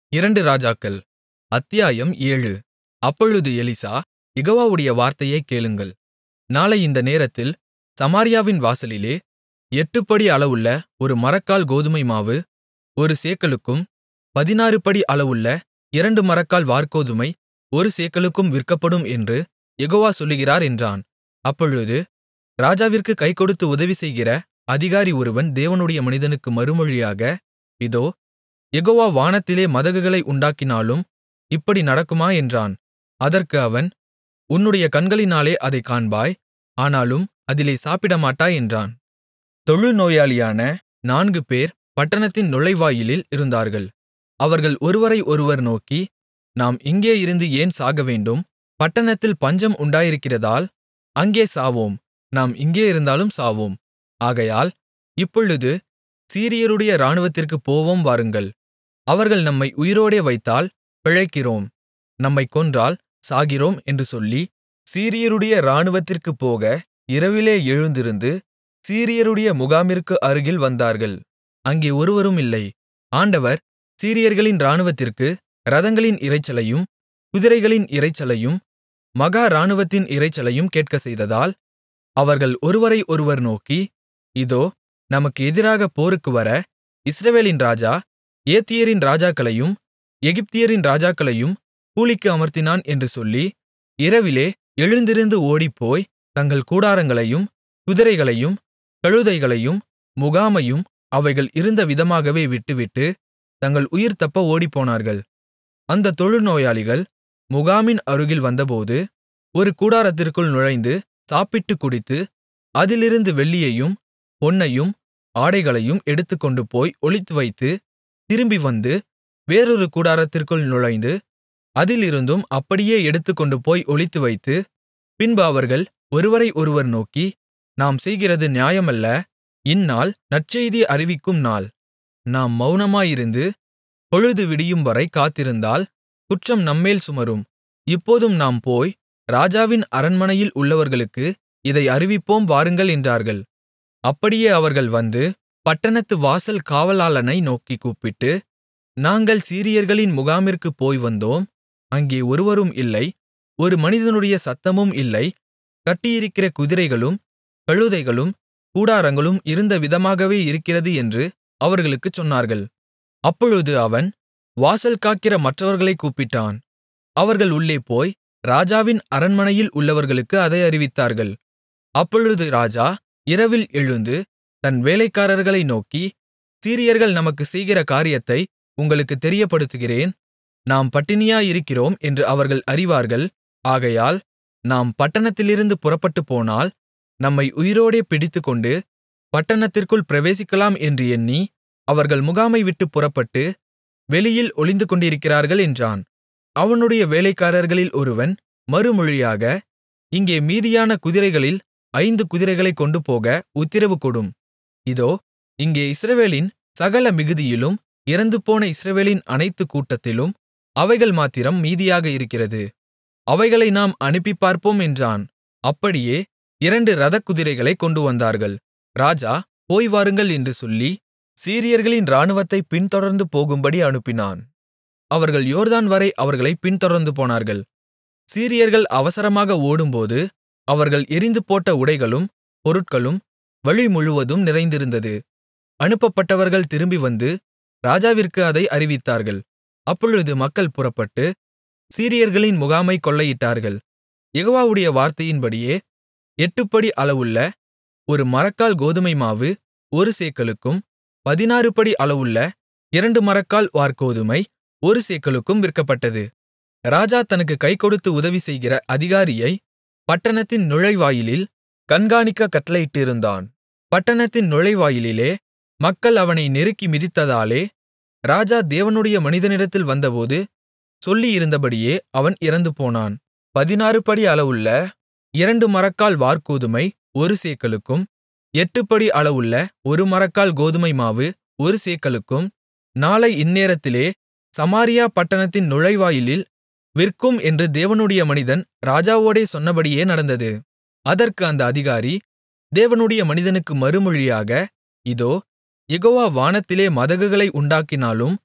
இரண்டு ராஜாக்கள் அத்தியாயம் ஏழு அப்பொழுது எலிசா யெகோவாவுடைய வார்த்தையைக் கேளுங்கள் நாளை இந்த நேரத்தில் சமாரியாவின் வாசலிலே எட்டுப்படி அளவுள்ள ஒரு மரக்கால் கோதுமைமாவு ஒரு சேக்கலுக்கும் பதினாறுபடி அளவுள்ள இரண்டு மரக்கால் வாற்கோதுமை ஒரு சேக்கலுக்கும் விற்கப்படும் என்று யெகோவா சொல்லுகிறார் என்றான் அப்பொழுது ராஜாவிற்குக் கைகொடுத்து உதவிசெய்கிற அதிகாரி ஒருவன் தேவனுடைய மனிதனுக்கு மறுமொழியாக இதோ யெகோவா வானத்திலே மதகுகளை உண்டாக்கினாலும் இப்படி நடக்குமா என்றான் அதற்கு அவன் உன்னுடைய கண்களினாலே அதைக் காண்பாய் ஆனாலும் அதிலே சாப்பிடமாட்டாய் என்றான் தொழுநோயாளியான நான்கு பேர் பட்டணத்தின் நுழைவாயிலில் இருந்தார்கள் அவர்கள் ஒருவரை ஒருவர் நோக்கி நாம் இங்கே இருந்து ஏன் சாகவேண்டும் பட்டணத்தில் பஞ்சம் உண்டாயிருக்கிறதால் அங்கே சாவோம் நாம் இங்கே இருந்தாலும் சாவோம் ஆகையால் இப்பொழுது சீரியருடைய இராணுவத்திற்குப் போவோம் வாருங்கள் அவர்கள் நம்மை உயிரோடே வைத்தால் பிழைக்கிறோம் நம்மைக் கொன்றால் சாகிறோம் என்று சொல்லி சீரியருடைய இராணுவத்திற்குப் போக இரவிலே எழுந்திருந்து சீரியருடைய முகாமிற்கு அருகில் வந்தார்கள் அங்கே ஒருவரும் இல்லை ஆண்டவர் சீரியர்களின் இராணுவத்திற்கு இரதங்களின் இரைச்சலையும் குதிரைகளின் இரைச்சலையும் மகா இராணுவத்தின் இரைச்சலையும் கேட்கச் செய்ததால் அவர்கள் ஒருவரை ஒருவர் நோக்கி இதோ நமக்கு எதிராகப் போருக்கு வர இஸ்ரவேலின் ராஜா ஏத்தியரின் ராஜாக்களையும் எகிப்தியரின் ராஜாக்களையும் கூலிக்கு அமர்த்தினான் என்று சொல்லி இரவிலே எழுந்திருந்து ஓடிப்போய் தங்கள் கூடாரங்களையும் குதிரைகளையும் கழுதைகளையும் முகாமையும் அவைகள் இருந்த விதமாகவே விட்டுவிட்டு தங்கள் உயிர் தப்ப ஓடிப்போனார்கள் அந்த தொழுநோயாளிகள் முகாமின் அருகில் வந்தபோது ஒரு கூடாரத்திற்குள் நுழைந்து சாப்பிட்டுக் குடித்து அதிலிருந்து வெள்ளியையும் பொன்னையும் ஆடைகளையும் எடுத்துக்கொண்டுபோய் ஒளித்துவைத்து திரும்பி வந்து வேறொரு கூடாரத்திற்குள் நுழைந்து அதிலிருந்தும் அப்படியே எடுத்துக்கொண்டுபோய் ஒளித்துவைத்து பின்பு அவர்கள் ஒருவரை ஒருவர் நோக்கி நாம் செய்கிறது நியாயமல்ல இந்நாள் நற்செய்தி அறிவிக்கும் நாள் நாம் மவுனமாயிருந்து பொழுது விடியும்வரை காத்திருந்தால் குற்றம் நம்மேல் சுமரும் இப்போதும் நாம் போய் ராஜாவின் அரண்மனையில் உள்ளவர்களுக்கு இதை அறிவிப்போம் வாருங்கள் என்றார்கள் அப்படியே அவர்கள் வந்து பட்டணத்து வாசல் காவலாளனை நோக்கிக் கூப்பிட்டு நாங்கள் சீரியர்களின் முகாமிற்குப் போய் வந்தோம் அங்கே ஒருவரும் இல்லை ஒரு மனிதனுடைய சத்தமும் இல்லை கட்டியிருக்கிற குதிரைகளும் கழுதைகளும் கூடாரங்களும் இருந்த விதமாகவே இருக்கிறது என்று அவர்களுக்குச் சொன்னார்கள் அப்பொழுது அவன் வாசல் காக்கிற மற்றவர்களைக் கூப்பிட்டான் அவர்கள் உள்ளே போய் ராஜாவின் அரண்மனையில் உள்ளவர்களுக்கு அதை அறிவித்தார்கள் அப்பொழுது ராஜா இரவில் எழுந்து தன் வேலைக்காரர்களை நோக்கி சீரியர்கள் நமக்குச் செய்கிற காரியத்தை உங்களுக்குத் தெரியப்படுத்துகிறேன் நாம் பட்டினியாயிருக்கிறோம் என்று அவர்கள் அறிவார்கள் ஆகையால் நாம் பட்டணத்திலிருந்து புறப்பட்டுப் போனால் நம்மை உயிரோடே பிடித்துக்கொண்டு பட்டணத்திற்குள் பிரவேசிக்கலாம் என்று எண்ணி அவர்கள் முகாமை விட்டுப் புறப்பட்டு வெளியில் ஒளிந்து கொண்டிருக்கிறார்கள் என்றான் அவனுடைய வேலைக்காரர்களில் ஒருவன் மறுமொழியாக இங்கே மீதியான குதிரைகளில் ஐந்து குதிரைகளைக் கொண்டுபோக உத்திரவு கொடும் இதோ இங்கே இஸ்ரவேலின் சகல மிகுதியிலும் இறந்துபோன இஸ்ரவேலின் அனைத்து கூட்டத்திலும் அவைகள் மாத்திரம் மீதியாக இருக்கிறது அவைகளை நாம் அனுப்பிப் பார்ப்போம் என்றான் அப்படியே இரண்டு இரதக்குதிரைகளைக் கொண்டுவந்தார்கள் ராஜா போய் வாருங்கள் என்று சொல்லி சீரியர்களின் இராணுவத்தைப் பின்தொடர்ந்து போகும்படி அனுப்பினான் அவர்கள் யோர்தான் வரை அவர்களைப் பின்தொடர்ந்து போனார்கள் சீரியர்கள் அவசரமாக ஓடும்போது அவர்கள் எறிந்துபோட்ட உடைகளும் பொருட்களும் வழி முழுவதும் நிறைந்திருந்தது அனுப்பப்பட்டவர்கள் திரும்பி வந்து ராஜாவிற்கு அதை அறிவித்தார்கள் அப்பொழுது மக்கள் புறப்பட்டு சீரியர்களின் முகாமைக் கொள்ளையிட்டார்கள் யெகோவாவுடைய வார்த்தையின்படியே எட்டுப்படி அளவுள்ள ஒரு மரக்கால் கோதுமை மாவு ஒரு சேக்கலுக்கும் பதினாறு படி அளவுள்ள இரண்டு மரக்கால் வாற்கோதுமை ஒரு சேக்கலுக்கும் விற்கப்பட்டது ராஜா தனக்கு கைகொடுத்து உதவி செய்கிற அதிகாரியை பட்டணத்தின் நுழைவாயிலில் கண்காணிக்க கட்டளையிட்டிருந்தான் பட்டணத்தின் நுழைவாயிலிலே மக்கள் அவனை நெருக்கி மிதித்ததாலே ராஜா தேவனுடைய மனிதனிடத்தில் வந்தபோது சொல்லியிருந்தபடியே அவன் இறந்துபோனான் பதினாறு படி அளவுள்ள இரண்டு மரக்கால் வாற்கோதுமை ஒரு சேக்கலுக்கும் எட்டுப்படி அளவுள்ள ஒரு மரக்கால் கோதுமை மாவு ஒரு சேக்கலுக்கும் நாளை இந்நேரத்திலே சமாரியா பட்டணத்தின் நுழைவாயிலில் விற்கும் என்று தேவனுடைய மனிதன் ராஜாவோடே சொன்னபடியே நடந்தது அதற்கு அந்த அதிகாரி தேவனுடைய மனிதனுக்கு மறுமொழியாக இதோ யெகோவா வானத்திலே மதகுகளை உண்டாக்கினாலும்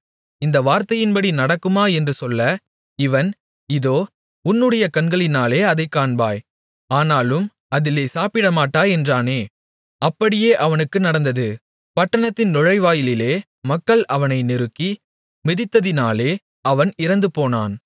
இந்த வார்த்தையின்படி நடக்குமா என்று சொல்ல இவன் இதோ உன்னுடைய கண்களினாலே அதைக் காண்பாய் ஆனாலும் அதிலே சாப்பிடமாட்டாய் என்றானே அப்படியே அவனுக்கு நடந்தது பட்டணத்தின் நுழைவாயிலிலே மக்கள் அவனை நெருக்கி மிதித்ததினாலே அவன் இறந்துபோனான்